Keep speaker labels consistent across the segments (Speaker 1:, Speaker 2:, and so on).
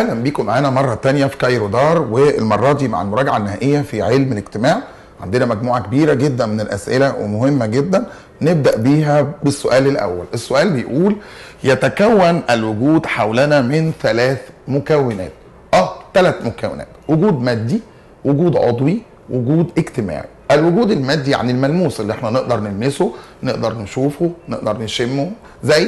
Speaker 1: اهلا بيكم معانا مره تانية في كايرو دار والمره دي مع المراجعه النهائيه في علم الاجتماع عندنا مجموعه كبيره جدا من الاسئله ومهمه جدا نبدا بيها بالسؤال الاول السؤال بيقول يتكون الوجود حولنا من ثلاث مكونات اه ثلاث مكونات وجود مادي وجود عضوي وجود اجتماعي الوجود المادي يعني الملموس اللي احنا نقدر نلمسه نقدر نشوفه نقدر نشمه زي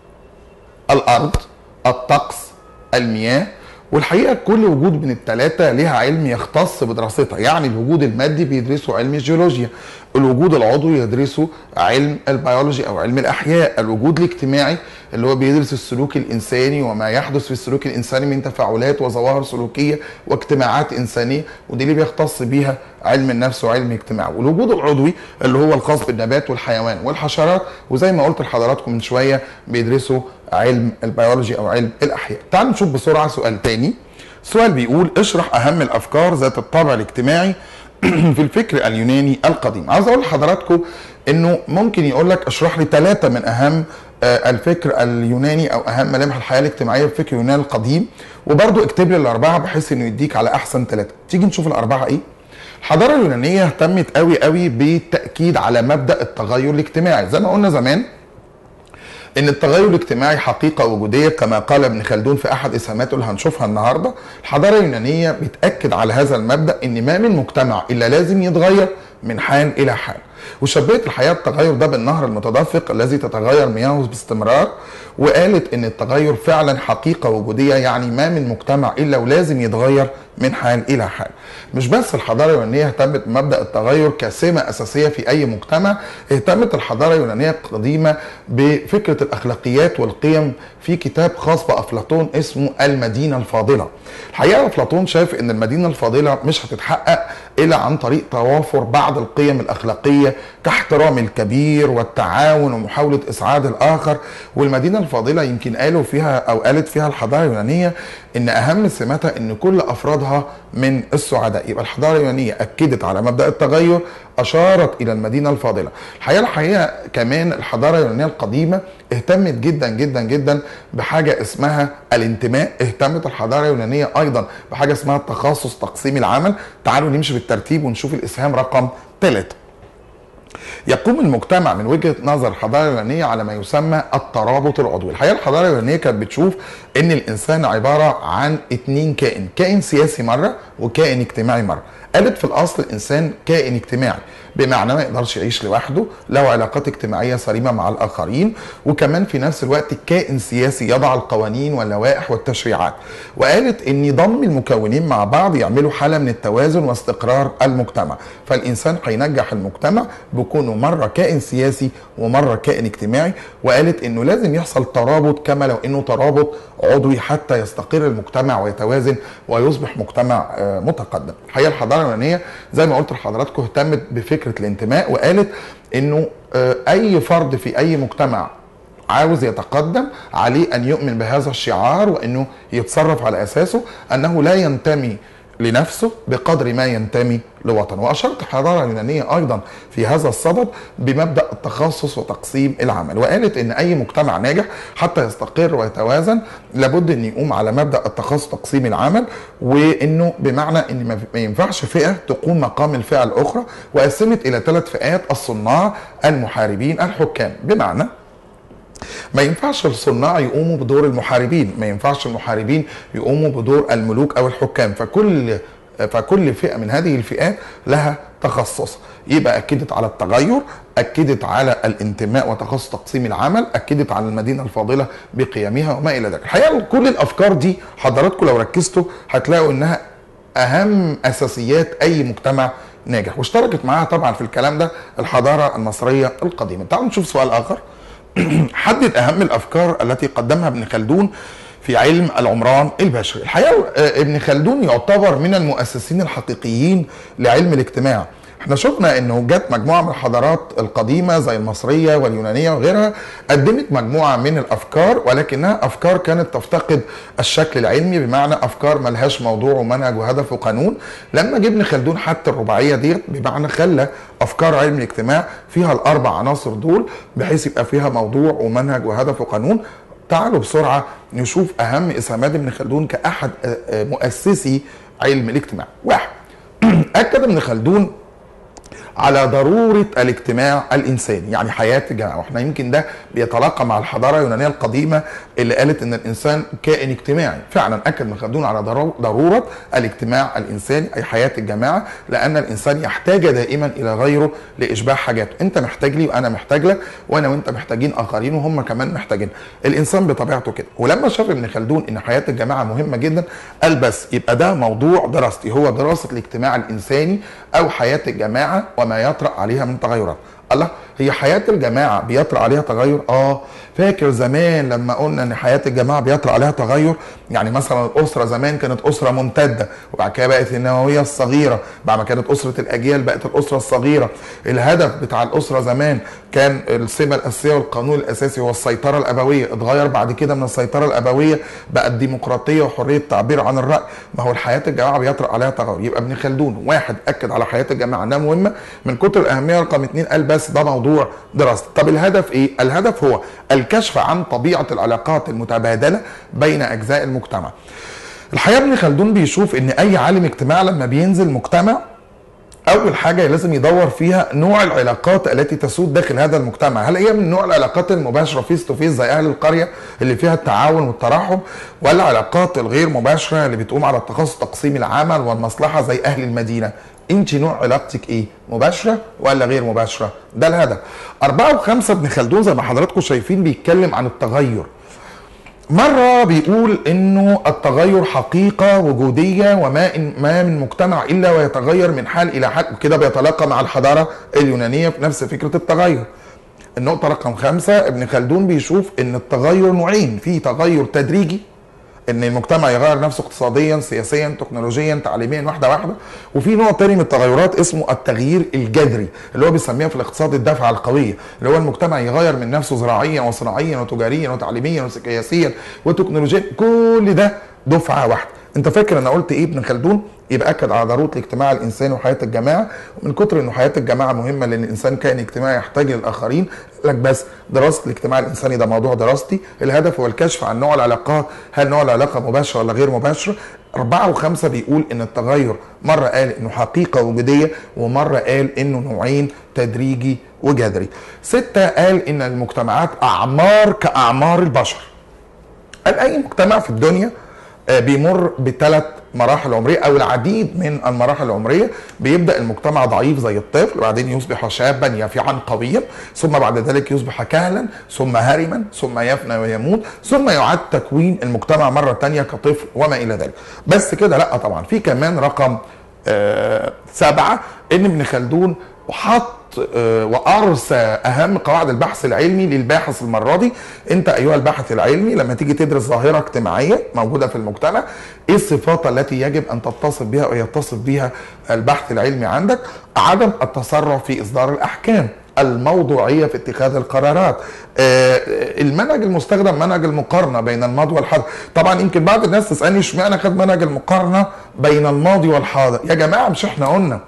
Speaker 1: الارض الطقس المياه والحقيقه كل وجود من الثلاثه ليها علم يختص بدراستها يعني الوجود المادي بيدرسه علم الجيولوجيا الوجود العضوي يدرسه علم البيولوجي او علم الاحياء الوجود الاجتماعي اللي هو بيدرس السلوك الانساني وما يحدث في السلوك الانساني من تفاعلات وظواهر سلوكيه واجتماعات انسانيه ودي اللي بيختص بيها علم النفس وعلم الاجتماع والوجود العضوي اللي هو الخاص بالنبات والحيوان والحشرات وزي ما قلت لحضراتكم من شويه بيدرسوا علم البيولوجي او علم الاحياء تعالوا نشوف بسرعه سؤال تاني سؤال بيقول اشرح اهم الافكار ذات الطابع الاجتماعي في الفكر اليوناني القديم عاوز اقول لحضراتكم انه ممكن يقول لك اشرح لي ثلاثه من اهم الفكر اليوناني او اهم ملامح الحياه الاجتماعيه في الفكر اليوناني القديم وبرضه اكتب لي الاربعه بحيث انه يديك على احسن ثلاثه تيجي نشوف الاربعه ايه الحضاره اليونانيه اهتمت قوي قوي بالتاكيد على مبدا التغير الاجتماعي زي ما قلنا زمان ان التغير الاجتماعي حقيقه وجوديه كما قال ابن خلدون في احد اسهاماته اللي هنشوفها النهارده الحضاره اليونانيه بتاكد على هذا المبدا ان ما من مجتمع الا لازم يتغير من حال الى حال وشبهت الحياه التغير ده بالنهر المتدفق الذي تتغير مياهه باستمرار وقالت ان التغير فعلا حقيقه وجوديه يعني ما من مجتمع الا ولازم يتغير من حال الى حال مش بس الحضاره اليونانيه اهتمت بمبدا التغير كسمه اساسيه في اي مجتمع اهتمت الحضاره اليونانيه القديمه بفكره الاخلاقيات والقيم في كتاب خاص بافلاطون اسمه المدينه الفاضله الحقيقه افلاطون شايف ان المدينه الفاضله مش هتتحقق الا عن طريق توافر بعض القيم الاخلاقيه كاحترام الكبير والتعاون ومحاوله اسعاد الاخر والمدينه الفاضله يمكن قالوا فيها او قالت فيها الحضاره اليونانيه ان اهم سماتها ان كل افرادها من السعداء يبقى الحضاره اليونانيه اكدت على مبدا التغير اشارت الى المدينه الفاضله الحقيقه الحقيقه كمان الحضاره اليونانيه القديمه اهتمت جدا جدا جدا بحاجه اسمها الانتماء اهتمت الحضاره اليونانيه ايضا بحاجه اسمها التخصص تقسيم العمل تعالوا نمشي بالترتيب ونشوف الاسهام رقم ثلاثة يقوم المجتمع من وجهه نظر الحضاره اليونانيه على ما يسمى الترابط العضوي، الحقيقه الحضاره اليونانيه كانت بتشوف ان الانسان عباره عن اتنين كائن، كائن سياسي مره وكائن اجتماعي مره، قالت في الاصل الانسان كائن اجتماعي بمعنى ما يقدرش يعيش لوحده له علاقات اجتماعيه صارمه مع الاخرين وكمان في نفس الوقت كائن سياسي يضع القوانين واللوائح والتشريعات وقالت ان ضم المكونين مع بعض يعملوا حاله من التوازن واستقرار المجتمع فالانسان هينجح المجتمع بكونه مره كائن سياسي ومره كائن اجتماعي وقالت انه لازم يحصل ترابط كما لو انه ترابط عضوي حتى يستقر المجتمع ويتوازن ويصبح مجتمع متقدم الحقيقه الحضاره اليونانيه زي ما قلت لحضراتكم اهتمت بفكره الانتماء وقالت انه اي فرد في اي مجتمع عاوز يتقدم عليه ان يؤمن بهذا الشعار وانه يتصرف على اساسه انه لا ينتمي لنفسه بقدر ما ينتمي لوطنه واشارت الحضاره اليونانيه ايضا في هذا الصدد بمبدا التخصص وتقسيم العمل وقالت ان اي مجتمع ناجح حتى يستقر ويتوازن لابد ان يقوم على مبدا التخصص تقسيم العمل وانه بمعنى ان ما ينفعش فئه تقوم مقام الفئه الاخرى وقسمت الى ثلاث فئات الصناع المحاربين الحكام بمعنى ما ينفعش الصناع يقوموا بدور المحاربين ما ينفعش المحاربين يقوموا بدور الملوك او الحكام فكل فكل فئه من هذه الفئات لها تخصص يبقى اكدت على التغير اكدت على الانتماء وتخصص تقسيم العمل اكدت على المدينه الفاضله بقيمها وما الى ذلك الحقيقه كل الافكار دي حضراتكم لو ركزتوا هتلاقوا انها اهم اساسيات اي مجتمع ناجح واشتركت معاها طبعا في الكلام ده الحضاره المصريه القديمه تعالوا نشوف سؤال اخر حدد اهم الافكار التي قدمها ابن خلدون في علم العمران البشري الحقيقه ابن خلدون يعتبر من المؤسسين الحقيقيين لعلم الاجتماع احنا شفنا انه جت مجموعه من الحضارات القديمه زي المصريه واليونانيه وغيرها قدمت مجموعه من الافكار ولكنها افكار كانت تفتقد الشكل العلمي بمعنى افكار ملهاش موضوع ومنهج وهدف وقانون لما جه ابن خلدون حتى الرباعيه ديت بمعنى خلى افكار علم الاجتماع فيها الاربع عناصر دول بحيث يبقى فيها موضوع ومنهج وهدف وقانون تعالوا بسرعه نشوف اهم اسهامات ابن خلدون كاحد آه، آه، مؤسسي علم الاجتماع واحد اكد ابن خلدون على ضرورة الاجتماع الإنساني يعني حياة الجماعة واحنا يمكن ده بيتلاقى مع الحضارة اليونانية القديمة اللي قالت إن الإنسان كائن اجتماعي فعلا أكد ابن خلدون على ضرو- ضرورة الاجتماع الإنساني أي حياة الجماعة لأن الإنسان يحتاج دائما إلى غيره لإشباع حاجاته أنت محتاج لي وأنا محتاج لك وأنا وأنت محتاجين آخرين وهم كمان محتاجين الإنسان بطبيعته كده ولما شاف ابن خلدون إن حياة الجماعة مهمة جدا قال بس يبقى ده موضوع دراستي هو دراسة الاجتماع الإنساني أو حياة الجماعة وما يطرأ عليها من تغيرات الله هي حياة الجماعة بيطرأ عليها تغير؟ اه فاكر زمان لما قلنا ان حياة الجماعة بيطرأ عليها تغير يعني مثلا الأسرة زمان كانت أسرة ممتدة وبعد كده بقت النووية الصغيرة بعد ما كانت أسرة الأجيال بقت الأسرة الصغيرة الهدف بتاع الأسرة زمان كان السمة الأساسية والقانون الأساسي هو السيطرة الأبوية اتغير بعد كده من السيطرة الأبوية بقت ديمقراطية وحرية التعبير عن الرأي ما هو الحياة الجماعة بيطرأ عليها تغير يبقى ابن خلدون واحد أكد على حياة الجماعة انها مهمة من كتر الأهمية رقم اتنين قال بس ده موضوع دراسة طب الهدف ايه؟ الهدف هو الكشف عن طبيعة العلاقات المتبادلة بين أجزاء المجتمع الحقيقة ابن خلدون بيشوف ان اي عالم اجتماع لما بينزل مجتمع اول حاجه لازم يدور فيها نوع العلاقات التي تسود داخل هذا المجتمع هل هي من نوع العلاقات المباشره فيس تو فيس زي اهل القريه اللي فيها التعاون والترحب ولا علاقات الغير مباشره اللي بتقوم على التخصص تقسيم العمل والمصلحه زي اهل المدينه انت نوع علاقتك ايه مباشره ولا غير مباشره ده الهدف أربعة وخمسة ابن خلدون زي ما حضراتكم شايفين بيتكلم عن التغير مرة بيقول انه التغير حقيقة وجودية وما إن ما من مجتمع الا ويتغير من حال الى حال وكده بيتلاقى مع الحضارة اليونانية في نفس فكرة التغير. النقطة رقم خمسة ابن خلدون بيشوف ان التغير نوعين في تغير تدريجي ان المجتمع يغير نفسه اقتصاديا سياسيا تكنولوجيا تعليميا واحده واحده وفي نوع تاني من التغيرات اسمه التغيير الجذري اللي هو بيسميها في الاقتصاد الدفعه القويه اللي هو المجتمع يغير من نفسه زراعيا وصناعيا وتجاريا وتعليميا وسياسيا وتكنولوجيا كل ده دفعه واحده انت فاكر انا قلت ايه ابن خلدون يبقى اكد على ضروره الاجتماع الانساني وحياه الجماعه ومن كتر انه حياه الجماعه مهمه لان الانسان كائن اجتماعي يحتاج للاخرين لك بس دراسه الاجتماع الانساني ده موضوع دراستي الهدف هو الكشف عن نوع العلاقات هل نوع العلاقه مباشره ولا غير مباشره أربعة وخمسة بيقول إن التغير مرة قال إنه حقيقة وجودية ومرة قال إنه نوعين تدريجي وجذري ستة قال إن المجتمعات أعمار كأعمار البشر قال أي مجتمع في الدنيا آه، بيمر بثلاث مراحل عمريه او العديد من المراحل العمريه بيبدا المجتمع ضعيف زي الطفل وبعدين يصبح شابا يافعا قويا ثم بعد ذلك يصبح كهلا ثم هرما ثم يفنى ويموت ثم يعاد تكوين المجتمع مره ثانيه كطفل وما الى ذلك بس كده لا طبعا في كمان رقم آه سبعه ان ابن خلدون وحط آه، وارسى اهم قواعد البحث العلمي للباحث المره دي انت ايها الباحث العلمي لما تيجي تدرس ظاهره اجتماعيه موجوده في المجتمع ايه الصفات التي يجب ان تتصف بها او يتصف بها البحث العلمي عندك عدم التسرع في اصدار الاحكام الموضوعيه في اتخاذ القرارات آه، المنهج المستخدم منهج المقارنه بين الماضي والحاضر طبعا يمكن بعض الناس تسالني اشمعنى خد منهج المقارنه بين الماضي والحاضر يا جماعه مش احنا قلنا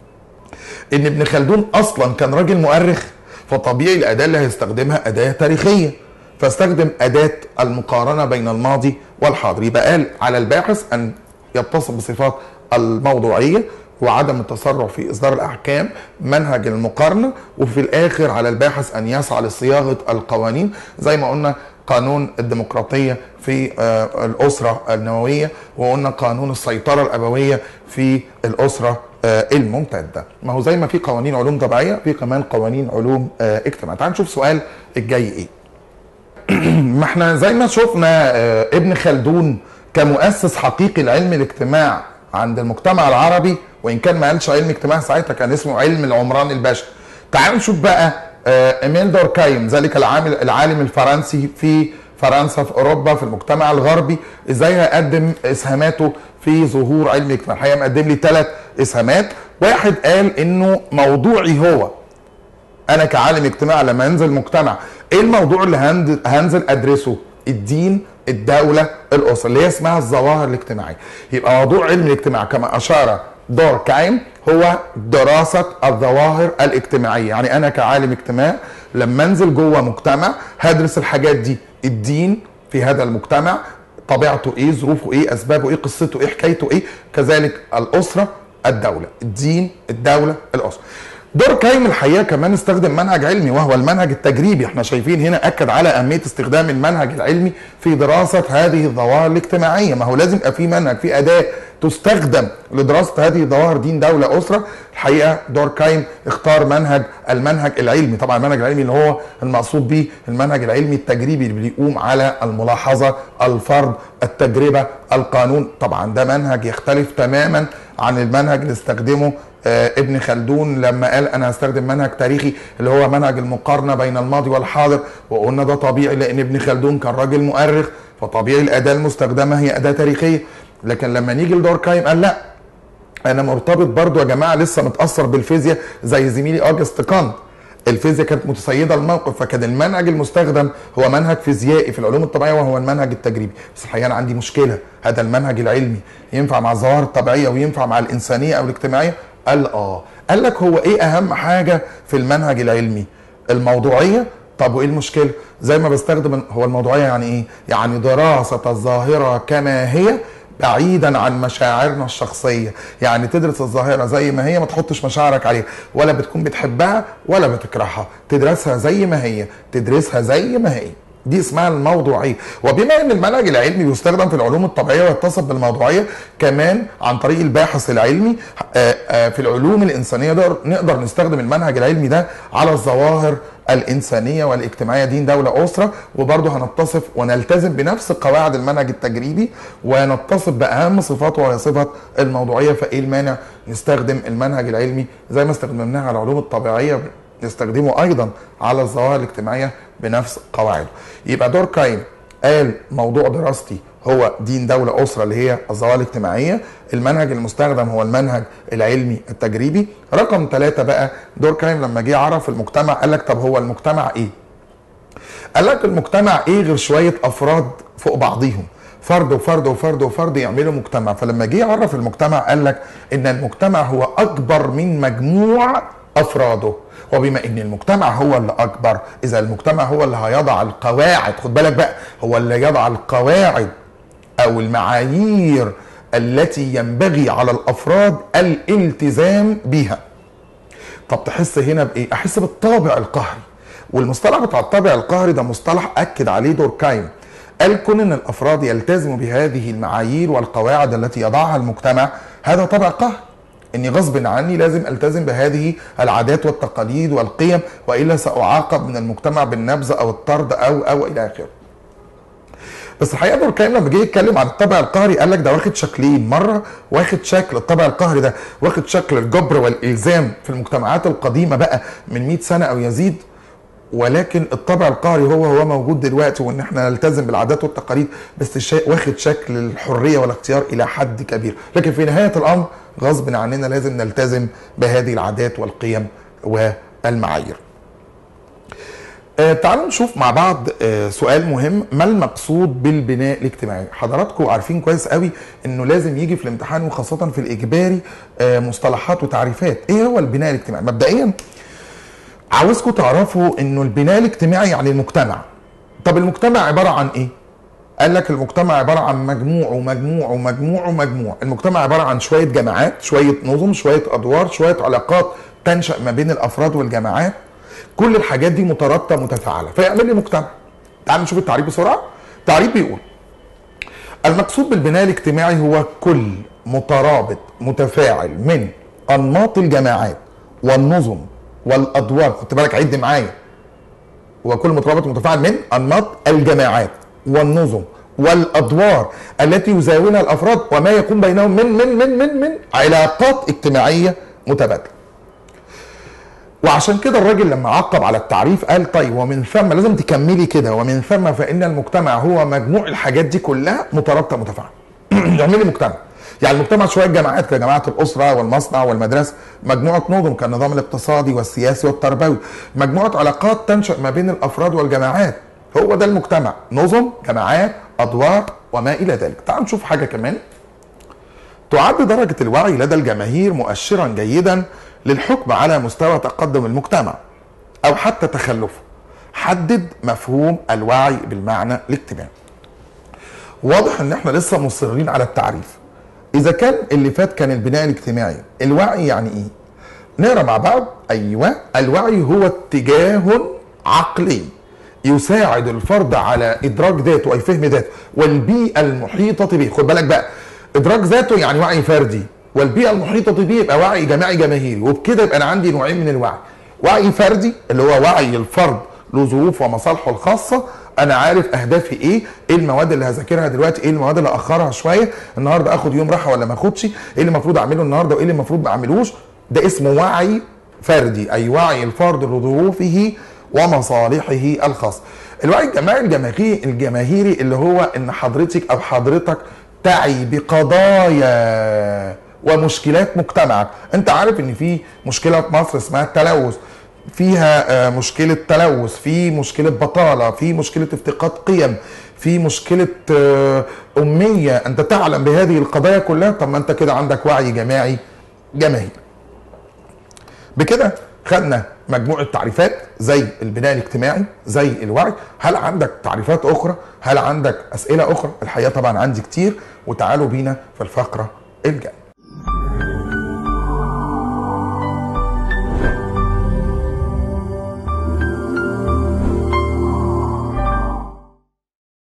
Speaker 1: ان ابن خلدون اصلا كان راجل مؤرخ فطبيعي الاداه اللي هيستخدمها اداه تاريخيه فاستخدم اداه المقارنه بين الماضي والحاضر يبقى قال على الباحث ان يتصف بصفات الموضوعيه وعدم التسرع في اصدار الاحكام منهج المقارنه وفي الاخر على الباحث ان يسعى لصياغه القوانين زي ما قلنا قانون الديمقراطيه في آه، الاسره النوويه وقلنا قانون السيطره الابويه في الاسره آه، الممتده ما هو زي ما في قوانين علوم طبيعيه في كمان قوانين علوم آه، اجتماع تعال نشوف سؤال الجاي ايه ما احنا زي ما شفنا آه، ابن خلدون كمؤسس حقيقي لعلم الاجتماع عند المجتمع العربي وان كان ما قالش علم اجتماع ساعتها كان اسمه علم العمران البشري تعال نشوف بقى آه، ايميل دوركايم ذلك العامل العالم الفرنسي في فرنسا في اوروبا في المجتمع الغربي ازاي هيقدم اسهاماته في ظهور علم الاجتماع الحقيقه مقدم لي ثلاث اسهامات واحد قال انه موضوعي هو انا كعالم اجتماع لما انزل مجتمع ايه الموضوع اللي هند- هنزل ادرسه الدين الدولة الأسرة اللي هي اسمها الظواهر الاجتماعية يبقى موضوع علم الاجتماع كما أشار دوركايم هو دراسة الظواهر الاجتماعية يعني أنا كعالم اجتماع لما انزل جوه مجتمع هدرس الحاجات دي الدين في هذا المجتمع طبيعته ايه ظروفه ايه اسبابه ايه قصته ايه حكايته ايه كذلك الاسره الدوله الدين الدوله الاسره دوركايم الحقيقه كمان استخدم منهج علمي وهو المنهج التجريبي احنا شايفين هنا اكد على اهميه استخدام المنهج العلمي في دراسه هذه الظواهر الاجتماعيه ما هو لازم يبقى في منهج في اداه تستخدم لدراسه هذه الظواهر دين دوله اسره الحقيقه دوركايم اختار منهج المنهج العلمي طبعا المنهج العلمي اللي هو المقصود به المنهج العلمي التجريبي اللي بيقوم على الملاحظه الفرض التجربه القانون طبعا ده منهج يختلف تماما عن المنهج اللي استخدمه آه ابن خلدون لما قال انا هستخدم منهج تاريخي اللي هو منهج المقارنه بين الماضي والحاضر وقلنا ده طبيعي لان ابن خلدون كان راجل مؤرخ فطبيعي الاداه المستخدمه هي اداه تاريخيه لكن لما نيجي لدوركايم قال لا انا مرتبط برضو يا جماعه لسه متاثر بالفيزياء زي زميلي اوجست كانت الفيزياء كانت متسيده الموقف فكان المنهج المستخدم هو منهج فيزيائي في العلوم الطبيعيه وهو المنهج التجريبي بس الحقيقه انا عندي مشكله هذا المنهج العلمي ينفع مع الظواهر الطبيعيه وينفع مع الانسانيه او الاجتماعيه قال اه قال لك هو ايه اهم حاجه في المنهج العلمي الموضوعيه طب وايه المشكله زي ما بستخدم هو الموضوعيه يعني ايه يعني دراسه الظاهره كما هي بعيدا عن مشاعرنا الشخصيه يعني تدرس الظاهره زي ما هي ما تحطش مشاعرك عليها ولا بتكون بتحبها ولا بتكرهها تدرسها زي ما هي تدرسها زي ما هي دي اسمها الموضوعيه وبما ان المنهج العلمي بيستخدم في العلوم الطبيعيه ويتصف بالموضوعيه كمان عن طريق الباحث العلمي في العلوم الانسانيه نقدر نستخدم المنهج العلمي ده على الظواهر الانسانيه والاجتماعيه دين دوله اسره وبرضه هنتصف ونلتزم بنفس قواعد المنهج التجريبي ونتصف باهم صفاته وهي صفه الموضوعيه فايه المانع نستخدم المنهج العلمي زي ما استخدمناه على العلوم الطبيعيه نستخدمه ايضا على الظواهر الاجتماعيه بنفس قواعده يبقى دوركايم قال موضوع دراستي هو دين دولة أسرة اللي هي الظواهر الاجتماعية المنهج المستخدم هو المنهج العلمي التجريبي رقم ثلاثة بقى دوركايم لما جه عرف المجتمع قال لك طب هو المجتمع ايه قال لك المجتمع ايه غير شوية أفراد فوق بعضيهم فرد وفرد وفرد وفرد يعملوا مجتمع فلما جه يعرف المجتمع قال لك ان المجتمع هو اكبر من مجموع افراده وبما ان المجتمع هو اللي اكبر اذا المجتمع هو اللي هيضع القواعد خد بالك بقى هو اللي يضع القواعد او المعايير التي ينبغي على الافراد الالتزام بها طب تحس هنا بايه احس بالطابع القهري والمصطلح بتاع الطابع القهري ده مصطلح اكد عليه دوركايم قال كون ان الافراد يلتزموا بهذه المعايير والقواعد التي يضعها المجتمع هذا طابع قهري اني غصب عني لازم التزم بهذه العادات والتقاليد والقيم والا ساعاقب من المجتمع بالنبذ او الطرد او او الى اخره. بس الحقيقه دوركايم لما جه يتكلم عن الطابع القهري قال لك ده واخد شكلين، مره واخد شكل الطابع القهري ده واخد شكل الجبر والالزام في المجتمعات القديمه بقى من 100 سنه او يزيد ولكن الطابع القهري هو هو موجود دلوقتي وان احنا نلتزم بالعادات والتقاليد بس الشيء واخد شكل الحريه والاختيار الى حد كبير لكن في نهايه الامر غصب عننا لازم نلتزم بهذه العادات والقيم والمعايير آه تعالوا نشوف مع بعض آه سؤال مهم ما المقصود بالبناء الاجتماعي حضراتكم عارفين كويس قوي انه لازم يجي في الامتحان وخاصه في الاجباري آه مصطلحات وتعريفات ايه هو البناء الاجتماعي مبدئيا عاوزكم تعرفوا انه البناء الاجتماعي يعني المجتمع طب المجتمع عباره عن ايه قال لك المجتمع عباره عن مجموع ومجموع ومجموع ومجموع المجتمع عباره عن شويه جماعات شويه نظم شويه ادوار شويه علاقات تنشا ما بين الافراد والجماعات كل الحاجات دي مترابطه متفاعله فيعمل لي مجتمع تعالوا نشوف التعريف بسرعه التعريف بيقول المقصود بالبناء الاجتماعي هو كل مترابط متفاعل من انماط الجماعات والنظم والادوار خد بالك عد معايا هو كل مترابط متفاعل من انماط الجماعات والنظم والادوار التي يزاولها الافراد وما يكون بينهم من من من من من علاقات اجتماعيه متبادله. وعشان كده الراجل لما عقب على التعريف قال طيب ومن ثم لازم تكملي كده ومن ثم فان المجتمع هو مجموع الحاجات دي كلها مترابطه متفاعله. يعمل لي مجتمع. يعني المجتمع شويه جماعات كجماعه الاسره والمصنع والمدرسه، مجموعه نظم كالنظام الاقتصادي والسياسي والتربوي، مجموعه علاقات تنشا ما بين الافراد والجماعات، هو ده المجتمع نظم جماعات ادوار وما الى ذلك تعال نشوف حاجه كمان تعد درجه الوعي لدى الجماهير مؤشرا جيدا للحكم على مستوى تقدم المجتمع او حتى تخلفه حدد مفهوم الوعي بالمعنى الاجتماعي واضح ان احنا لسه مصرين على التعريف اذا كان اللي فات كان البناء الاجتماعي الوعي يعني ايه نقرا مع بعض ايوه الوعي هو اتجاه عقلي يساعد الفرد على ادراك ذاته اي فهم ذاته والبيئه المحيطه به خد بالك بقى ادراك ذاته يعني وعي فردي والبيئه المحيطه به يبقى وعي جماعي جماهيري وبكده يبقى انا عندي نوعين من الوعي وعي فردي اللي هو وعي الفرد له ظروفه ومصالحه الخاصه انا عارف اهدافي ايه ايه المواد اللي هذاكرها دلوقتي ايه المواد اللي اخرها شويه النهارده اخد يوم راحه ولا ما اخدش ايه اللي المفروض اعمله النهارده وايه اللي المفروض ما اعملوش ده اسمه وعي فردي اي وعي الفرد لظروفه ومصالحه الخاصه الوعي الجماعي الجماهيري الجماهيري اللي هو ان حضرتك او حضرتك تعي بقضايا ومشكلات مجتمعك انت عارف ان في مشكله في مصر اسمها التلوث فيها آه، مشكلة تلوث في مشكلة بطالة في مشكلة افتقاد قيم في مشكلة آه، أمية أنت تعلم بهذه القضايا كلها طب ما أنت كده عندك وعي جماعي جماهيري بكده خدنا مجموعة تعريفات زي البناء الاجتماعي زي الوعي هل عندك تعريفات أخرى هل عندك أسئلة أخرى الحقيقة طبعا عندي كتير وتعالوا بينا في الفقرة الجاية